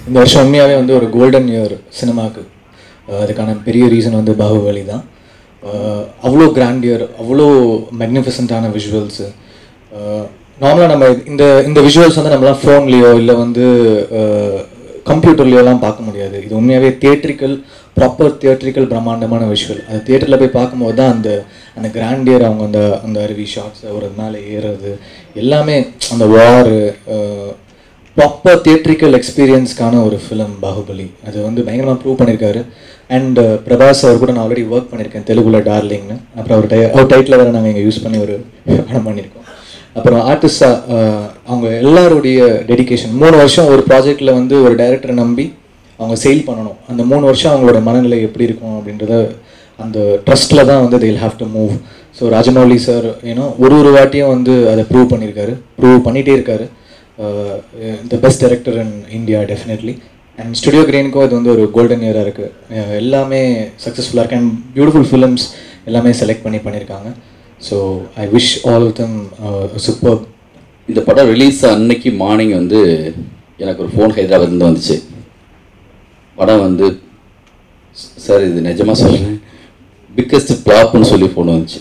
இந்த வருஷம் உண்மையாகவே வந்து ஒரு கோல்டன் இயர் சினிமாவுக்கு அதுக்கான பெரிய ரீசன் வந்து பாகுபலி தான் அஹ் அவ்வளோ கிராண்ட் இயர் அவ்வளோ மெக்னிஃபிசண்ட்டான விஷுவல்ஸு நார்மலாக நம்ம இந்த இந்த விஷுவல்ஸ் வந்து நம்மளாம் ஃபோன்லேயோ இல்லை வந்து கம்ப்யூட்டர்லேயோலாம் பார்க்க முடியாது இது உண்மையாகவே தியேட்ரிக்கல் ப்ராப்பர் தியேட்ரிக்கல் பிரம்மாண்டமான விஷுவல் அது தியேட்டரில் போய் பார்க்கும்போது தான் அந்த அந்த கிராண்ட் இயர் அவங்க அந்த அந்த அருவி ஷார்ட்ஸ் ஒரு மேலே ஏறுறது எல்லாமே அந்த வாரு ப்ராப்பர் தியேட்ரிக்கல் எக்ஸ்பீரியன்ஸ்க்கான ஒரு ஃபிலிம் பாகுபலி அது வந்து பயங்கரமாக ப்ரூவ் பண்ணியிருக்காரு அண்ட் பிரபாஸ் அவர் கூட நான் ஆல்ரெடி ஒர்க் பண்ணியிருக்கேன் தெலுங்குல டார்லிங்னு அப்புறம் அவர் டை அவர் டைட்டில் வேறு நாங்கள் இங்கே யூஸ் பண்ணி ஒரு படம் பண்ணியிருக்கோம் அப்புறம் ஆர்டிஸ்டாக அவங்க எல்லாருடைய டெடிகேஷன் மூணு வருஷம் ஒரு ப்ராஜெக்டில் வந்து ஒரு டைரக்டரை நம்பி அவங்க செயில் பண்ணணும் அந்த மூணு வருஷம் அவங்களோட மனநிலை எப்படி இருக்கும் அப்படின்றத அந்த ட்ரஸ்ட்டில் தான் வந்து they'll have to move so Rajamouli sir ஏன்னா ஒரு ஒரு வாட்டியும் வந்து அதை ப்ரூவ் பண்ணியிருக்காரு ப்ரூவ் பண்ணிகிட்டே இருக்காரு the best director in India definitely and studio கிரீனுக்கும் இது வந்து ஒரு கோல்டன் இயராக இருக்குது எல்லாமே சக்ஸஸ்ஃபுல்லாக இருக்கு அண்ட் பியூட்டிஃபுல் ஃபிலிம்ஸ் எல்லாமே செலக்ட் பண்ணி பண்ணியிருக்காங்க so I wish all of them super இந்த படம் ரிலீஸ் அன்னைக்கு மார்னிங் வந்து எனக்கு ஒரு ஃபோன் ஹைதராபாத்லேருந்து வந்துச்சு படம் வந்து சார் இது நிஜமாக சொல்கிறேன் பிக்கஸ்ட் ஃப்ளாப்னு சொல்லி ஃபோன் வந்துச்சு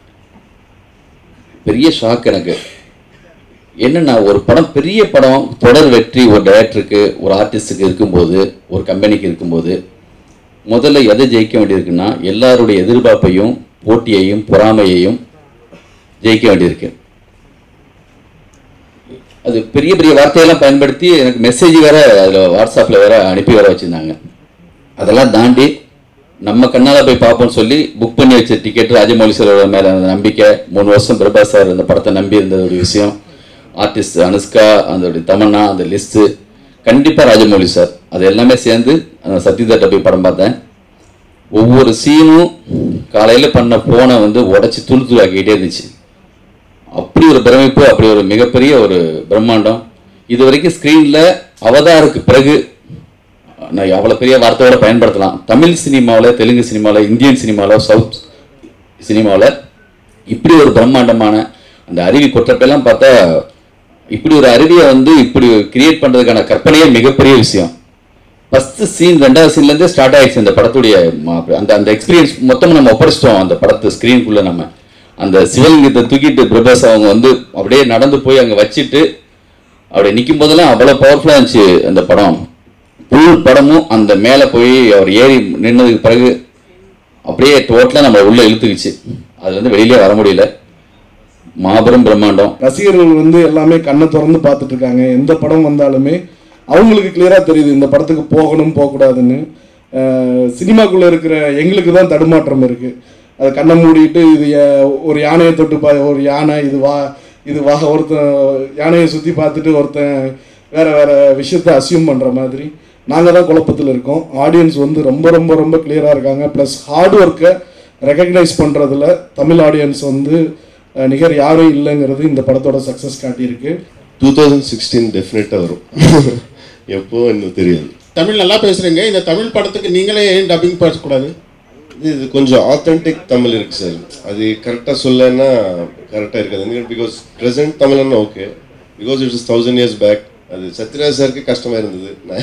பெரிய ஷாக் எனக்கு என்னன்னா ஒரு படம் பெரிய படம் தொடர் வெற்றி ஒரு டைரக்டருக்கு ஒரு ஆர்டிஸ்ட்டுக்கு இருக்கும்போது ஒரு கம்பெனிக்கு இருக்கும்போது முதல்ல எதை ஜெயிக்க வேண்டியிருக்குன்னா எல்லாருடைய எதிர்பார்ப்பையும் போட்டியையும் பொறாமையையும் ஜெயிக்க வேண்டியிருக்கு அது பெரிய பெரிய வார்த்தையெல்லாம் பயன்படுத்தி எனக்கு மெசேஜ் வேற அதில் வாட்ஸ்அப்பில் வேற அனுப்பி வர வச்சுருந்தாங்க அதெல்லாம் தாண்டி நம்ம கண்ணால் போய் பார்ப்போம்னு சொல்லி புக் பண்ணி வச்ச டிக்கெட் ராஜமௌலி சாரோட மேலே அந்த நம்பிக்கை மூணு வருஷம் பிரபாஸ் சார் அந்த படத்தை நம்பி இருந்த ஒரு விஷயம் ஆர்டிஸ்ட் அனுஷ்கா அந்த தமன்னா அந்த லிஸ்ட்டு கண்டிப்பாக ராஜமௌலி சார் அது எல்லாமே சேர்ந்து அந்த சத்யதட்டை போய் படம் பார்த்தேன் ஒவ்வொரு சீனும் காலையில் பண்ண ஃபோனை வந்து உடச்சி துளு துளாக்கிட்டே இருந்துச்சு அப்படி ஒரு பிரமிப்பு அப்படி ஒரு மிகப்பெரிய ஒரு பிரம்மாண்டம் இது வரைக்கும் ஸ்க்ரீனில் அவதாருக்கு பிறகு நான் அவ்வளோ பெரிய வார்த்தையோட பயன்படுத்தலாம் தமிழ் சினிமாவில் தெலுங்கு சினிமாவில் இந்தியன் சினிமாவில் சவுத் சினிமாவில் இப்படி ஒரு பிரம்மாண்டமான அந்த அருவி கொட்டப்பெல்லாம் பார்த்தா இப்படி ஒரு அருவியை வந்து இப்படி கிரியேட் பண்ணுறதுக்கான கற்பனையே மிகப்பெரிய விஷயம் ஃபஸ்ட்டு சீன் ரெண்டாவது சீன்லேருந்தே ஸ்டார்ட் ஆயிடுச்சு அந்த படத்துடைய ம- அந்த அந்த எக்ஸ்பீரியன்ஸ் மொத்தமும் நம்ம ஒப்படைச்சிட்டோம் அந்த படத்து ஸ்க்ரீனுக்குள்ளே நம்ம அந்த சிவலிங்கத்தை தூக்கிட்டு பிரபாஸ் அவங்க வந்து அப்படியே நடந்து போய் அங்கே வச்சுட்டு அப்படி நிற்கும் போதெல்லாம் அவ்வளோ பவர்ஃபுல்லாக இருந்துச்சு அந்த படம் ஃபுல் படமும் அந்த மேலே போய் அவர் ஏறி நின்னதுக்கு பிறகு அப்படியே டோட்டலாக நம்ம உள்ளே இழுத்துக்குச்சு அதுலேருந்து வெளியிலே வர முடியல மாபெரும் பிரம்மாண்டம் ரசிகர்கள் வந்து எல்லாமே கண்ணை திறந்து பார்த்துட்டு இருக்காங்க எந்த படம் வந்தாலுமே அவங்களுக்கு கிளியராக தெரியுது இந்த படத்துக்கு போகணும் போகக்கூடாதுன்னு அஹ் சினிமாக்குள்ள இருக்கிற எங்களுக்கு தான் தடுமாற்றம் இருக்கு அதை கண்ணை மூடிட்டு இது யா- ஒரு யானையை தொட்டு பா ஒரு யானை இது வா இது வா ஒருத்தன் யானையை சுற்றி பார்த்துட்டு ஒருத்தன் வேற வேற விஷயத்த அசியூம் பண்ணுற மாதிரி நாங்கள் தான் குழப்பத்தில் இருக்கோம் ஆடியன்ஸ் வந்து ரொம்ப ரொம்ப ரொம்ப கிளியராக இருக்காங்க ப்ளஸ் ஹார்ட் ஒர்க்கை ரெக்கக்னைஸ் பண்ணுறதுல தமிழ் ஆடியன்ஸ் வந்து அஹ், நிகர் யாரும் இல்லைங்கிறது இந்த படத்தோட சக்ஸஸ் காட்டியிருக்கு டூ தௌசண்ட் சிக்ஸ்டீன் டெஃபினட்டாக வரும் எப்போ இன்னும் தெரியாது தமிழ் நல்லா பேசுறீங்க இந்த தமிழ் படத்துக்கு நீங்களே ஏன் டப்பிங் பேசக்கூடாது இது இது கொஞ்சம் ஆத்தென்டிக் தமிழ் இருக்கு சார் அது கரெக்டாக சொல்லன்னா கரெக்டாக இருக்காது பிகாஸ் ப்ரெசென்ட் தமிழ்னா okay because it's thousand years back அது சத்யராஜ் சாருக்கு கஷ்டமாக இருந்தது நான்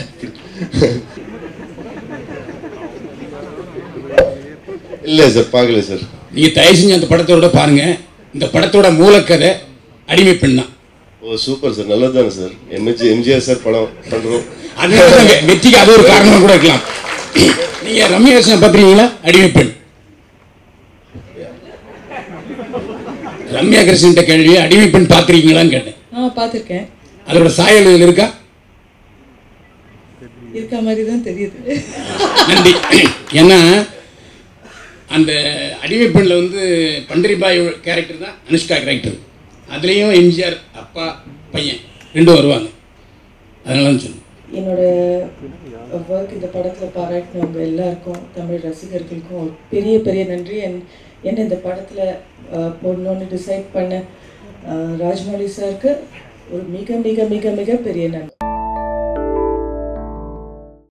இல்லை சார் பார்க்கல சார் நீங்க தயவு செஞ்சு அந்த படத்தோட பாருங்க இந்த படத்தோட மூலக்கதை அடிமை பெண் தான் ஓ சூப்பர் சார் நல்லது தானே சார் எம்ஜி எம்ஜிஆர் சார் படம் பண்ணுறோம் அதனால தான் வெ- வெற்றிக்கு அது ஒரு காரணமா கூட இருக்கலாம் நீங்க ரம்யாசன் பாத்திருக்கீங்களா அடிமை பெண் ரம்யா கிருஷ்ணன் கேள்வி அடிமை பெண் பாத்திருக்கீங்களான்னு கேட்டேன் ஆ பார்த்துருக்கேன் அதோட சாயல் இதுல இருக்கா இருக்க மாதிரி தான் தெரியுது நன்றி ஏன்னா அந்த அடிமை பெண்ணில் வந்து பண்டரிபாய் கேரக்டர் தான் அனுஷ்கா கேரக்டர் அதுலேயும் எம்ஜிஆர் அப்பா பையன் ரெண்டும் வருவாங்க அதனால தான் சொன்னேன் என்னோட ஒர்க் இந்த படத்தில் பாராட்டினவங்க எல்லாருக்கும் தமிழ் ரசிகர்களுக்கும் ஒரு பெரிய பெரிய நன்றி என் என்ன இந்த படத்தில் போடணும்னு டிசைட் பண்ண அஹ், ராஜமௌலி சாருக்கு ஒரு மிக மிக மிக மிக பெரிய நன்றி